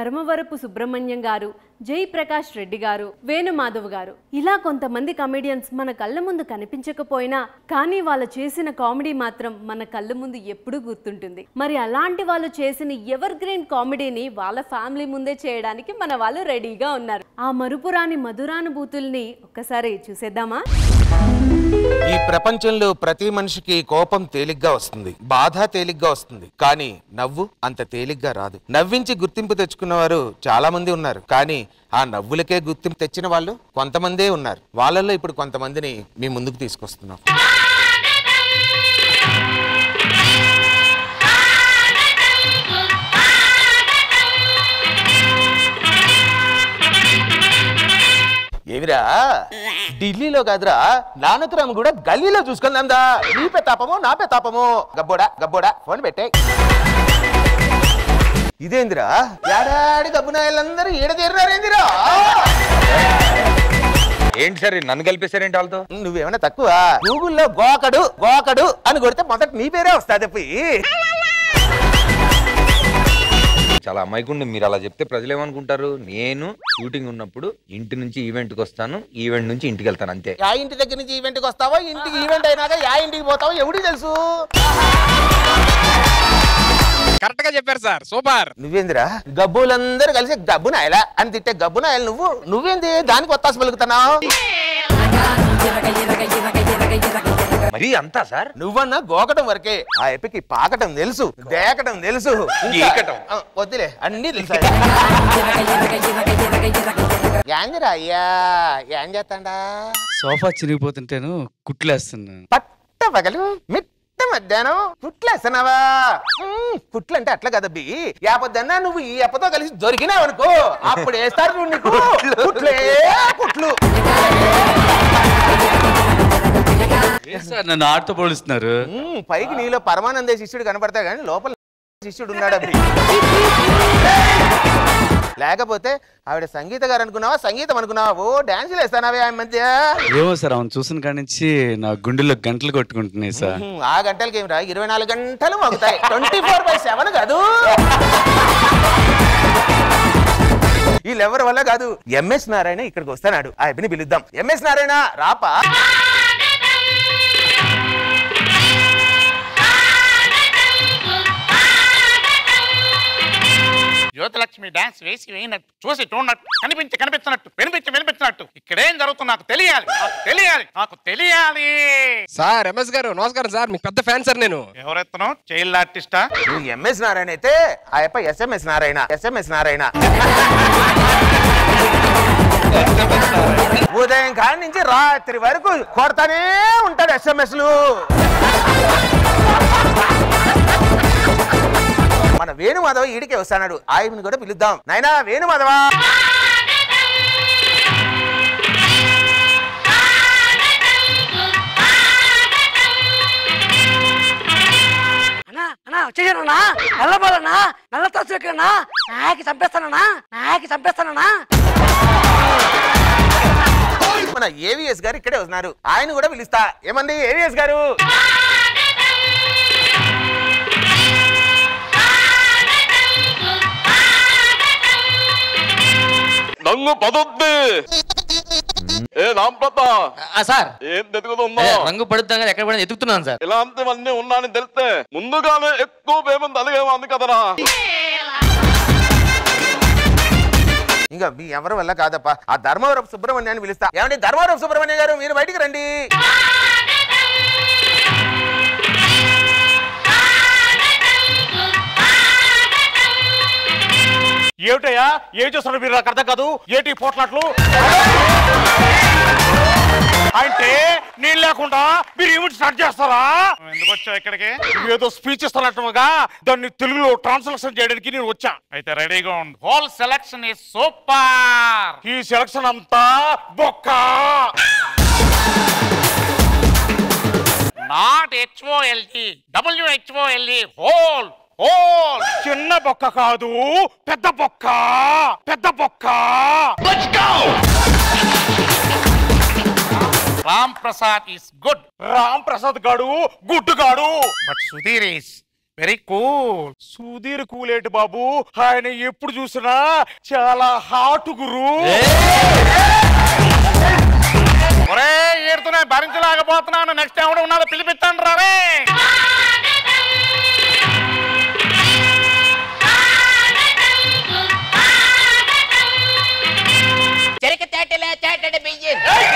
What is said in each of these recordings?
ధర్మవరపు సుబ్రహ్మణ్యం గారు జయప్రకాష్ రెడ్డి గారు వేణుమాధవ్ గారు ఇలా కొంతమంది కమెడియన్స్ మన కళ్ళ ముందు కనిపించకపోయినా కానీ వాళ్ళు చేసిన కామెడీ మాత్రం మన కళ్ళ ముందు ఎప్పుడూ గుర్తుంటుంది మరి అలాంటి వాళ్ళు చేసిన ఎవర్ గ్రీన్ కామెడీని వాళ్ళ ఫ్యామిలీ ముందే చేయడానికి మన వాళ్ళు రెడీగా ఉన్నారు ఆ మరుపురాని మధురానుభూతుల్ని ఒక్కసారి చూసేద్దామా ఈ ప్రపంచంలో ప్రతి మనిషికి కోపం తేలిగ్గా వస్తుంది బాధ తేలిగ్గా వస్తుంది కానీ నవ్వు అంత తేలిగ్గా రాదు నవ్వించి గుర్తింపు తెచ్చుకున్న వారు చాలా మంది ఉన్నారు కానీ ఆ నవ్వులకే గుర్తింపు తెచ్చిన వాళ్ళు కొంతమందే ఉన్నారు వాళ్ళల్లో ఇప్పుడు కొంతమందిని మీ ముందుకు తీసుకొస్తున్నాం ఏవిరా ఢిల్లీలో కాదురా నానకరామ్ కూడా గల్లీలో చూసుకుందాందా నీ పెతాపము నా పెతాపము గబ్బోడా గబ్బోడా ఫోన్ పెట్టే ఇదేందిరా ఏడాడి గబ్బునాయలందరూ ఈడ తీరినారేందిరా ఏంటి సార్ నన్ను కలిపేశారేంటి వాళ్ళతో నువ్వేమైనా తక్కువ గూగుల్లో గోకడు గోకడు అని కొడితే మొదట నీ పేరే వస్తుంది పోయి చాలా అమ్మాయికుండి మీరు అలా చెప్తే ప్రజలు ఏమనుకుంటారు నేను షూటింగ్ ఉన్నప్పుడు ఇంటి నుంచి ఈవెంట్కి వస్తాను ఈవెంట్ నుంచి ఇంటికి వెళ్తాను అంతే యా ఇంటి దగ్గర నుంచి ఈవెంట్కి వస్తావో ఇంటికి ఈవెంట్ అయినాక యా ఇంటికి పోతావో ఎవడికి తెలుసు కరెక్ట్ గా చెప్పారు సార్ సూపర్ నువ్వేందిరా గబ్బులందరూ కలిసి గబ్బు నాయలా అని తిట్టే గబ్బు నాయలు నువ్వు నువ్వేంది దానికి ఒత్తాసు పలుకుతున్నావు మరి అంతా సార్ నువ్వన్నా గోకటం వరకే ఆ ఎపికి పాకటం తెలుసు దేకటం తెలుసు ఇంకా- గీకటం. ఆ, వద్దులే అన్ని తెలుసు యాందిరా అయ్యా ఏం చేస్తాడా సోఫా చిరిగిపోతుంటేను కుట్లేస్తున్నాను పట్ట పగలు మిట్ట మధ్యాహ్నం కుట్లేస్తున్నావా మ్మ్, కుట్లు అంటే అట్లా కదబ్బి యాపొద్దన్నా నువ్వు ఈ అప్పతో కలిసి దొరికినావు అనుకో అప్పుడు వేస్తారు చూడు నీకు కుట్లే కుట్లు ఏం సార్ నన్ను ఆటతో పోలుస్తున్నారు మ్మ్, పైకి నీలో పరమానందే శిష్యుడు కనపడతాడు కానీ లోపల శిష్యుడు ఉన్నాడు అబ్బి లేకపోతే ఆవిడ సంగీత గారు అనుకున్నావా సంగీతం అనుకున్నావా ఓ డాన్సులు వేస్తానావే ఆమె మధ్య ఏమో సార్ అవును చూసిన కాడి నుంచి నా గుండెల్లో గంటలు కొట్టుకుంటున్నాయి సార్ మ్మ్, ఆ గంటలకి ఏమి రా ఇరవై నాలుగు గంటలు మోగుతాయి ట్వంటీ ఫోర్ బై సెవెన్ కాదు వీళ్ళెవరి వల్ల కాదు ఎంఎస్ నారాయణ ఇక్కడికి వస్తున్నాడు ఆ అభిని పిలుద్దాం ఎంఎస్ నారాయణ రాపా జ్యోతిలక్ష్మి డాన్స్ వేసి వేయినట్టు చూసి చూడనట్టు కనిపించి కనిపించినట్టు వినిపించి వినిపించినట్టు ఇక్కడేం జరుగుతుంది నాకు తెలియాలి నాకు తెలియాలి నాకు తెలియాలి సార్ ఎంఎస్ గారు నమస్కారం సార్ మీకు పెద్ద ఫ్యాన్ సార్ నేను ఎవరెత్తను చైల్డ్ ఆర్టిస్టా నువ్వు ఎంఎస్ నారాయణ అయితే ఆ అప్ప ఎస్ఎంఎస్ నారాయణ ఎస్ఎంఎస్ నారాయణ ఉదయం కాడి నుంచి రాత్రి వరకు కొడతానే ఉంటాడు ఎస్ఎంఎస్లు మన వేణుమాధవ ఈడికే వస్తాడు ఆయన్ని కూడా పిలుద్దాం నాయనా వేణుమాధవ అన్నా అన్నా వచ్చేసానన్నా నల్లబోలన్నా నల్ల తోసు ఎక్కడన్నా నాయకి చంపేస్తానన్నా నాయకి చంపేస్తానన్నా మన ఏవిఎస్ గారు ఇక్కడే వస్తున్నారు ఆయన కూడా పిలుస్తా ఏమండి ఏవిఎస్ గారు నంగు పదొద్దు ఏ రాంప్రత సార్ ఏం ఎదుగుతుందో రంగు పడుద్దాం కదా ఎక్కడ పడినా ఎదుగుతున్నాను సార్ ఇలాంటివన్నీ ఉన్నాయని తెలిస్తే ముందుగానే ఎక్కువ పేమెంట్ అలిగేవాంది కదరా ఇంకా మీ ఎవరి వల్ల కాదప్ప ఆ ధర్మవరపు సుబ్రహ్మణ్యాన్ని పిలుస్తా ఏమండి ధర్మవరపు సుబ్రహ్మణ్యం గారు మీరు బయటికి రండి ఏమిటయ్యా ఏం చేస్తున్నారు మీరు నాకు అర్థం కాదు ఏటి పోట్లాట్లు అంటే నేను లేకుండా మీరు ఏమిటి స్టార్ట్ చేస్తారా ఎందుకు వచ్చావు ఇక్కడికి ఏదో స్పీచ్ ఇస్తున్నట్టుగా దాన్ని తెలుగులో ట్రాన్స్లేషన్ చేయడానికి నేను వచ్చా అయితే రెడీగా ఉండు హోల్ సెలక్షన్ ఇస్ సూపర్ ఈ సెలక్షన్ అంతా బొక్క not H O L E W H O L E whole whole చిన్న బొక్క కాదు పెద్ద బొక్క పెద్ద బొక్క రామ్ ప్రసాద్ ఇస్ గుడ్ రామ్ ప్రసాద్ గాడు గుడ్ గాడు but Sudheer is very cool Sudheer కూలేటి బాబు ఆయన ఎప్పుడు చూసినా చాలా హాట్ గురు ఒరే ఏడుతున్నాయి భరించలేకపోతున్నాను నెక్స్ట్ టైం కూడా ఉన్నదో పిలిపిస్తాను రారే చెరక తేటలే తేటడి బియ్యం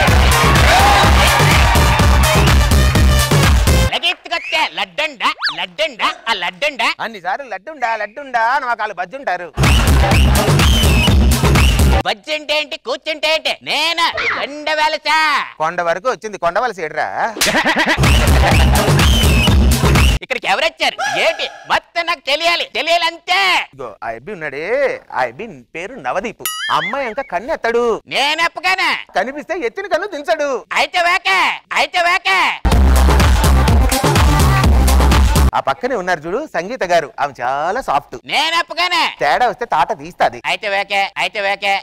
లగెత్తుకొచ్చే లడ్డండ లడ్డండ ఆ లడ్డండ అన్నిసార్లు లడ్డుండా లడ్డుండా అని మా కాళ్ళు బజ్జుంటారు బజ్జంటే ఏంటి కూర్చుంటే ఏంటి నేను రెండు వెలసా కొండ వరకు వచ్చింది కొండవలసి ఏడ్రా ఇక్కడికి ఎవరొచ్చారు ఏంటి మొత్తం నాకు తెలియాలి తెలియాలి అంతే ఇగో ఆ అబ్బి ఉన్నాడే ఆ అబ్బి పేరు నవదీప్ అమ్మాయి ఇంకా కన్ను ఎత్తాడు నేను ఎప్పగానే కనిపిస్తే ఎత్తిన కన్ను దించాడు అయితే వేకే అయితే వేకే ఆ పక్కనే ఉన్నారు చూడు సంగీత గారు ఆమె చాలా సాఫ్ట్ నేను ఎప్పగానే తేడా వస్తే తాట తీస్తాది అయితే వేకే అయితే వేకే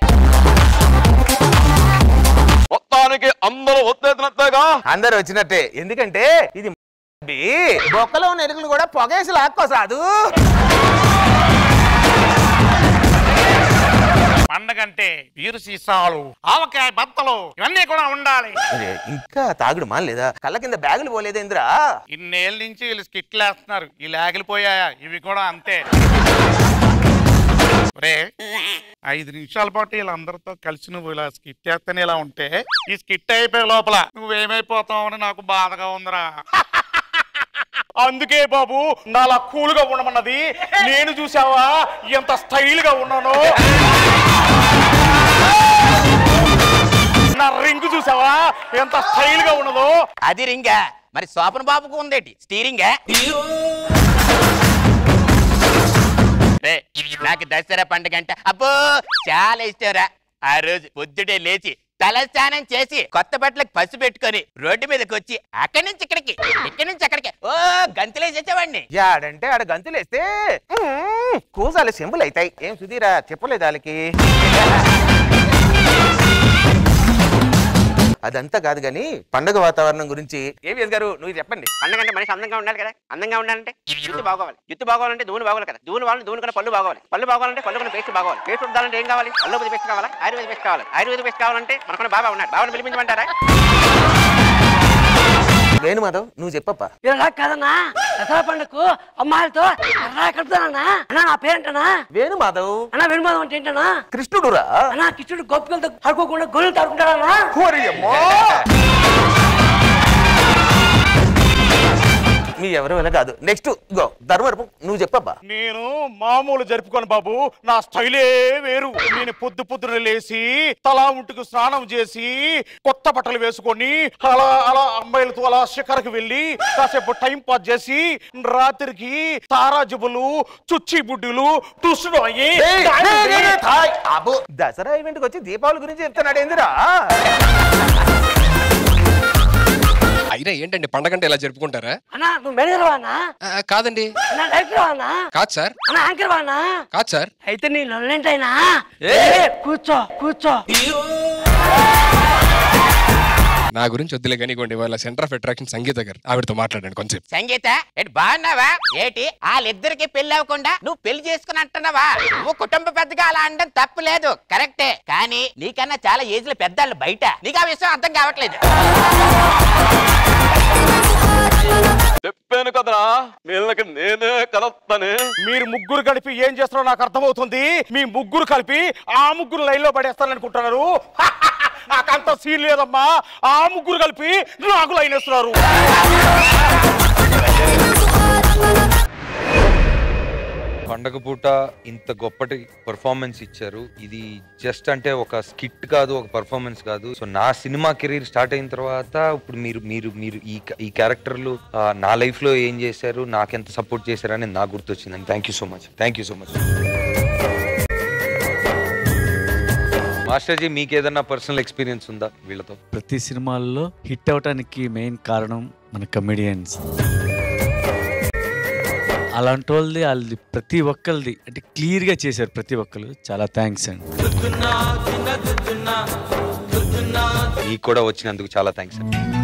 మొత్తానికి అందరూ వచ్చేసినట్టేగా అందరు వచ్చినట్టే ఎందుకంటే ఇది బి. బొక్కలో ఉన్న ఎలుకలు కూడా పొగేసి లాక్కోసాదు పండగంటే వీరు సీసాలు ఆవకాయ బత్తలు ఇవన్నీ కూడా ఉండాలి అరే, ఇంకా తాగుడు మానలేదా కళ్ళ కింద బ్యాగులు పోలేదేంద్రా ఇన్నేళ్ళ నుంచి వీళ్ళు స్కిట్లు వేస్తున్నారు ఈ లాగిలిపోయాయా ఇవి కూడా అంతే రే ఐదు నిమిషాల పాటు వీళ్ళందరితో కలిసి నువ్వు ఇలా స్కిట్ చేస్తేనే ఇలా ఉంటే ఈ స్కిట్ అయిపోయే లోపల నువ్వేమైపోతావు అని నాకు బాధగా ఉందిరా అందుకే బాబు నాలా కూల్ గా ఉండమన్నది నేను చూసావా ఎంత స్టైల్ గా ఉన్నాను నా రింగ్ చూసావా ఎంత స్టైల్ గా ఉన్నదో అది రింగా మరి శోభన్ బాబుకు ఉందేటి స్టీరింగా రే, నాకు దసరా పండుగ అంటే అబ్బో చాలా ఇష్టంరా ఆ రోజు పొద్దుటే లేచి తలస్నానం చేసి కొత్త బట్టలకు పసు పెట్టుకొని రోడ్డు మీదకి వచ్చి అక్కడి నుంచి ఇక్కడికి ఇక్కడి నుంచి అక్కడికి ఓ గంతులేసేసేవాడిని యాడంటే ఆడ గంతులేస్తే మ్మ్, కూసాలు సింబుల్ అవుతాయి ఏం సుధీరా చెప్పలేదు వాళ్ళకి అదంతా కాదు గాని పండగ వాతావరణం గురించి ఏవిఎస్ గారు నువ్వు చెప్పండి పండగంటే మనిషి అందంగా ఉండాలి కదా అందంగా ఉండాలంటే జుట్టు బాగోవాలి జుట్టు బాగోవాలంటే దూని బాగోవాలి కదా దూని వాళ్ళని దూని కూడా పళ్ళు బాగోవాలి పళ్ళు బాగోవాలంటే పళ్ళు కూడా పేస్ట్ బాగోవాలి పేస్ట్ ఉండాలంటే ఏం కావాలి అల్లోపతి పేస్ట్ కావాలా ఆయుర్వేద పేస్ట్ కావాలి ఆయుర్వేద పేస్ట్ కావాలంటే మనకు బాబా ఉన్నాడు బాబాని పిలిపించమంటారా వేణుమాధవ్ నువ్వు చెప్పప్ప ఇలా కాదన్నా దసరా పండుగకు అమ్మాయిలతో ఎర్రా కలుపుతానన్నా అన్నా నా పేరేంటనా వేణుమాధవ్ అన్నా వెనుమాదం అంటే ఏంటన్నా కృష్ణుడురా అన్నా కిచ్చుడు గోపికలతో ఆడుకోకుండా గొర్రెలు తాడుకుంటాడన్నా ఓరియమ్మో! మీ ఎవరు ఇలా కాదు నెక్స్ట్ గో ధర్మవరపు నువ్వు చెప్పబ్బా నేను మామూలు జరుపుకోను బాబు నా స్టైలే వేరు నేను పొద్దు పొద్దున లేచి తలా ఉంటుకు స్నానం చేసి కొత్త బట్టలు వేసుకొని అలా అలా అమ్మాయిలతో అలా శిఖరకు వెళ్ళి కాసేపు టైం పాస్ చేసి రాత్రికి తారాజుబులు చుచ్చి బుడ్డులు టుస్సుడు అయ్యి ఏయ్, ఏయ్, ఏయ్, ఏయ్, థాయ్. అబ్బో దసరా ఈవెంట్కి వచ్చి దీపావళి గురించి చెప్తున్నాడు ఏందిరా అయినా ఏంటండి పండగ అంటే ఇలా జరుపుకుంటారా అన్నా నువ్వు మేనేజర్ వానా ఆ, కాదండి అన్నా డైరెక్టర్ వానా కాదు సార్ అన్నా యాంకర్ వానా కాదు సార్ అయితే నీ లొల్లేంటైనా కూర్చో కూర్చో నా గురించి వద్దులే కానీ ఇవ్వండి వాళ్ళ సెంటర్ ఆఫ్ అట్రాక్షన్ సంగీత గారు ఆవిడతో మాట్లాడండి కొంచెం సంగీత ఏంటి బాగున్నావా ఏటి వాళ్ళిద్దరికి పెళ్లి అవ్వకుండా నువ్వు పెళ్లి చేసుకుని అంటున్నావా నువ్వు కుటుంబ పెద్దగా అలా అనడం తప్పు లేదు కరెక్టే కానీ నీకన్నా చాలా ఏజ్లు పెద్దాళ్ళు బయట నీకు ఆ విషయం అర్థం కావట్లేదు చెప్పాను కదరా వీళ్ళకి నేనే కలుస్తానే మీరు ముగ్గురు కలిపి ఏం చేస్తారో నాకు అర్థమవుతుంది మీ ముగ్గురు కలిపి ఆ ముగ్గురు లైన్లో పడేస్తారనుకుంటున్నారు నాకంత సీన్ లేదమ్మా ఆ ముగ్గురు కలిపి నాకు లైన్ వేస్తున్నారు పండగ పూట ఇంత గొప్పటి పర్ఫార్మెన్స్ ఇచ్చారు ఇది జస్ట్ అంటే ఒక స్కిట్ కాదు ఒక పర్ఫార్మెన్స్ కాదు సో నా సినిమా కెరీర్ స్టార్ట్ అయిన తర్వాత ఇప్పుడు మీరు మీరు మీరు ఈ ఈ క్యారెక్టర్లు ఆ, నా లైఫ్ లో ఏం చేశారు నాకెంత సపోర్ట్ చేశారని నాకు గుర్తొచ్చింది thank you so much thank you so much మాస్టర్జీ మీకు ఏదన్నా పర్సనల్ ఎక్స్పీరియన్స్ ఉందా వీళ్ళతో ప్రతి సినిమాల్లో హిట్ అవటానికి మెయిన్ కారణం మన కమెడియన్స్ అలాంటి వాళ్ళది వాళ్ళది ప్రతి ఒక్కరిది అంటే క్లియర్గా చేశారు ప్రతి ఒక్కరు చాలా థ్యాంక్స్ అండి మీకు కూడా వచ్చినందుకు చాలా థ్యాంక్స్ అండి